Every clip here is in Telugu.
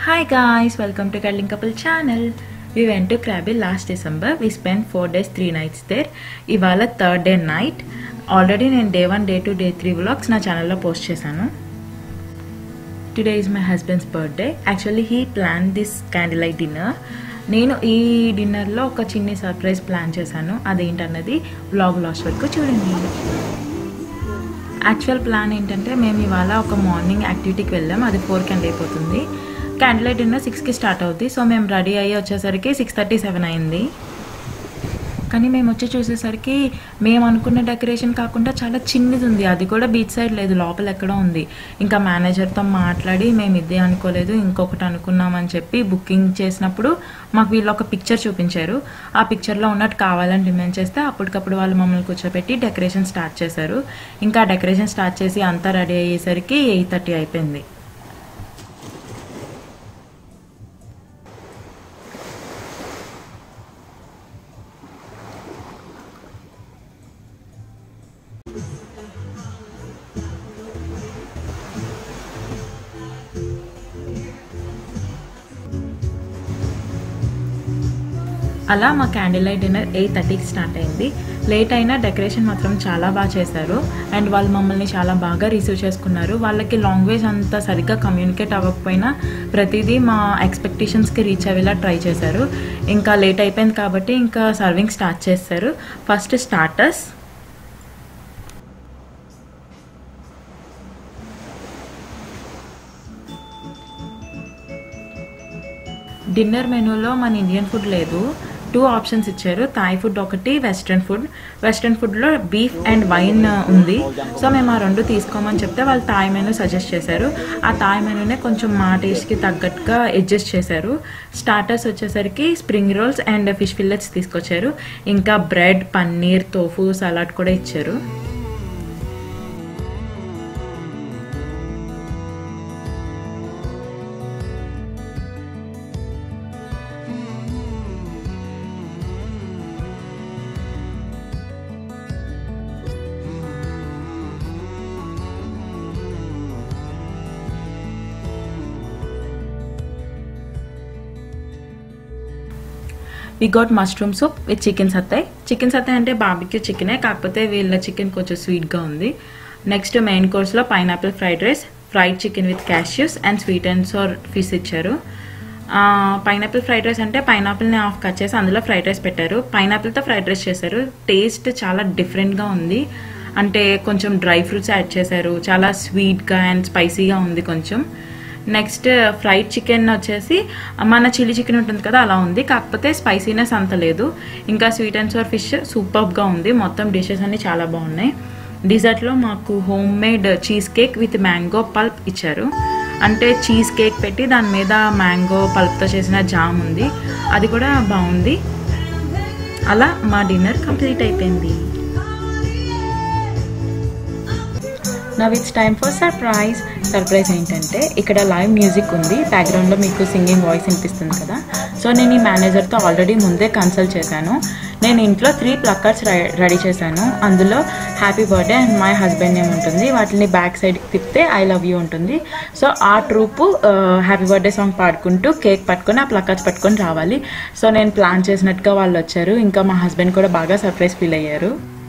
Hi guys, welcome to Cuddling Couple channel. We went to Krabi last December. We spent 4 days, 3 nights there. ఇవాళ థర్డ్ డే నైట్ ఆల్రెడీ నేను day one day two day three vlogs నా ఛానల్లో పోస్ట్ చేశాను today is my husband's birthday actually he plan this candle light dinner నేను ఈ డిన్నర్లో ఒక చిన్ని సర్ప్రైజ్ ప్లాన్ చేశాను అదేంటన్నది వ్లాగ్ లాస్ట్ వరకు చూడండి యాక్చువల్ ప్లాన్ ఏంటంటే మేము ఇవాళ ఒక మార్నింగ్ యాక్టివిటీకి వెళ్ళాం అది ఫోర్కి ఎండ్ అయిపోతుంది క్యాండిల్ లైట్ డిన్నర్ సిక్స్కి స్టార్ట్ అవుతుంది సో మేము రెడీ అయ్యి వచ్చేసరికి సిక్స్ థర్టీ సెవెన్ అయింది కానీ మేము వచ్చి చూసేసరికి మేము అనుకున్న డెకరేషన్ కాకుండా చాలా చిన్నది ఉంది అది కూడా బీచ్ సైడ్ లేదు లోపల ఎక్కడో ఉంది ఇంకా మేనేజర్తో మాట్లాడి మేము ఇదే అనుకోలేదు ఇంకొకటి అనుకున్నామని చెప్పి బుకింగ్ చేసినప్పుడు మాకు వీళ్ళు ఒక పిక్చర్ చూపించారు ఆ పిక్చర్లో ఉన్నట్టు కావాలని డిమాండ్ చేస్తే అప్పటికప్పుడు వాళ్ళు మమ్మల్ని కూర్చోబెట్టి డెకరేషన్ స్టార్ట్ చేశారు ఇంకా డెకరేషన్ స్టార్ట్ చేసి అంతా రెడీ అయ్యేసరికి ఎయిట్ థర్టీ అయిపోయింది అలా మా క్యాండిల్ లైట్ డిన్నర్ ఎయిట్ థర్టీకి స్టార్ట్ అయింది లేట్ అయినా డెకరేషన్ మాత్రం చాలా బాగా చేశారు అండ్ వాళ్ళు మమ్మల్ని చాలా బాగా రిసీవ్ చేసుకున్నారు వాళ్ళకి లాంగ్వేజ్ అంత సరిగ్గా కమ్యూనికేట్ అవ్వకపోయినా ప్రతిదీ మా ఎక్స్పెక్టేషన్స్కి రీచ్ అయ్యేలా ట్రై చేశారు ఇంకా లేట్ అయిపోయింది కాబట్టి ఇంకా సర్వింగ్ స్టార్ట్ చేస్తారు ఫస్ట్ స్టార్టర్స్ డిన్నర్ మెనూలో మన ఇండియన్ ఫుడ్ లేదు టూ ఆప్షన్స్ ఇచ్చారు థాయ్ ఫుడ్ ఒకటి వెస్ట్రన్ ఫుడ్ వెస్ట్రన్ ఫుడ్లో బీఫ్ అండ్ వైన్ ఉంది సో మేము ఆ రెండు తీసుకోమని చెప్తే వాళ్ళు థాయ్ మెనూ సజెస్ట్ చేశారు ఆ థాయ్ మెనూనే కొంచెం మా టేస్ట్కి తగ్గట్టుగా అడ్జస్ట్ చేశారు స్టార్టర్స్ వచ్చేసరికి spring rolls and fish fillets తీసుకొచ్చారు ఇంకా బ్రెడ్ పన్నీర్ తోఫు సలాడ్ కూడా ఇచ్చారు we got mushroom soup with chicken satay chicken satay అంటే బాబిక్యూ చికెనే కాకపోతే వీళ్ళ చికెన్ కొంచెం స్వీట్గా ఉంది నెక్స్ట్ మెయిన్ కోర్స్లో pineapple fried rice fried chicken with cashews and sweet and sour fish ఇచ్చారు పైనాపిల్ ఫ్రైడ్ రైస్ అంటే పైనాపిల్ని ఆఫ్ కట్ చేసి అందులో ఫ్రైడ్ రైస్ పెట్టారు పైనాపిల్తో ఫ్రైడ్ రైస్ చేశారు టేస్ట్ చాలా డిఫరెంట్గా ఉంది అంటే కొంచెం డ్రై ఫ్రూట్స్ యాడ్ చేశారు చాలా స్వీట్గా అండ్ స్పైసీగా ఉంది కొంచెం నెక్స్ట్ ఫ్రైడ్ చికెన్ వచ్చేసి మన చిల్లీ చికెన్ ఉంటుంది కదా అలా ఉంది కాకపోతే స్పైసీనెస్ అంత లేదు ఇంకా స్వీట్ అండ్ సోర్ ఫిష్ సూపర్గా ఉంది మొత్తం డిషెస్ అన్ని చాలా బాగున్నాయి డిజర్ట్లో మాకు home made cheese cake with mango pulp ఇచ్చారు అంటే చీజ్ కేక్ పెట్టి దాని మీద మ్యాంగో పల్ప్తో చేసిన జామ్ ఉంది అది కూడా బాగుంది అలా మా డిన్నర్ కంప్లీట్ అయిపోయింది now it's time for surprise surprise ఏంటంటే ఇక్కడ లైవ్ మ్యూజిక్ ఉంది బ్యాక్గ్రౌండ్లో మీకు సింగింగ్ వాయిస్ వినిపిస్తుంది కదా సో నేను ఈ మేనేజర్తో ఆల్రెడీ ముందే కన్సల్ట్ చేశాను నేను ఇంట్లో త్రీ ప్లక్కర్స్ రెడీ చేశాను అందులో happy birthday and my husband name ఉంటుంది వాటిని బ్యాక్ సైడ్ తిప్పితే ఐ లవ్ యూ ఉంటుంది సో ఆ ట్రూప్ హ్యాపీ బర్త్డే సాంగ్ పాడుకుంటూ కేక్ పట్టుకొని ఆ ప్లక్కర్స్ పట్టుకొని రావాలి సో నేను ప్లాన్ చేసినట్టుగా వాళ్ళు వచ్చారు ఇంకా మా హస్బెండ్ కూడా బాగా సర్ప్రైజ్ ఫీల్ అయ్యారు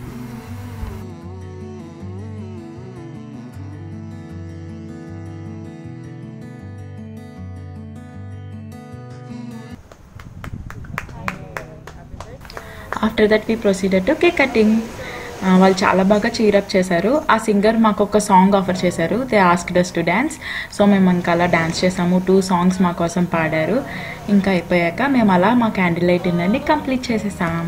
after that we proceeded to cake cutting వాళ్ళు చాలా బాగా చీరప్ చేశారు ఆ సింగర్ మాకు ఒక సాంగ్ ఆఫర్ చేశారు they ask us to dance so మేము ఇంకా అలా డ్యాన్స్ చేసాము టూ సాంగ్స్ మా కోసం పాడారు ఇంకా అయిపోయాక మేము అలా మా క్యాండిల్ లైట్ డిన్నర్ని కంప్లీట్ చేసేసాం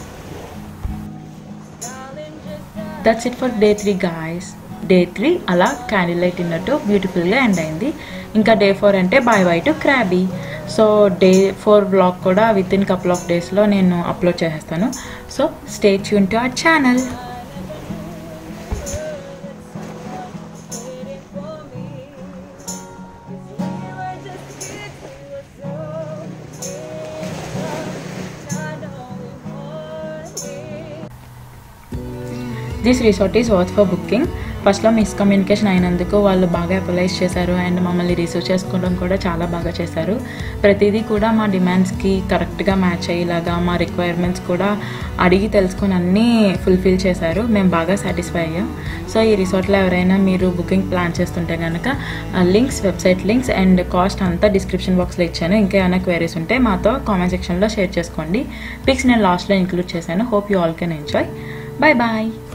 that's it for day three guys day three అలా క్యాండిల్ లైట్ డిన్నర్తో బ్యూటిఫుల్గా ఎండ్ అయింది ఇంకా డే ఫోర్ అంటే bye bye to Krabi so day four blog కూడా విత్ ఇన్ కపుల్ ఆఫ్ డేస్లో నేను అప్లోడ్ చేసేస్తాను so stay tune to our channel This resort is worth for booking. ఫస్ట్లో మిస్కమ్యూనికేషన్ అయినందుకు వాళ్ళు బాగా అప్లైజ్ చేశారు అండ్ మమ్మల్ని రిసీవ్ చేసుకోవడం కూడా చాలా బాగా చేశారు ప్రతిదీ కూడా మా డిమాండ్స్కి కరెక్ట్గా మ్యాచ్ అయ్యేలాగా మా రిక్వైర్మెంట్స్ కూడా అడిగి తెలుసుకొని అన్నీ ఫుల్ఫిల్ చేశారు మేము బాగా సాటిస్ఫై అయ్యాం సో ఈ రిసార్ట్లో ఎవరైనా మీరు బుకింగ్ ప్లాన్ చేస్తుంటే కనుక links website links and cost అంతా డిస్క్రిప్షన్ బాక్స్లో ఇచ్చాను ఇంకా ఏమైనా క్వైరీస్ ఉంటే మాతో కామెంట్ సెక్షన్లో షేర్ చేసుకోండి పిక్స్ నేను లాస్ట్లో ఇంక్లూడ్ చేశాను hope you all can enjoy bye bye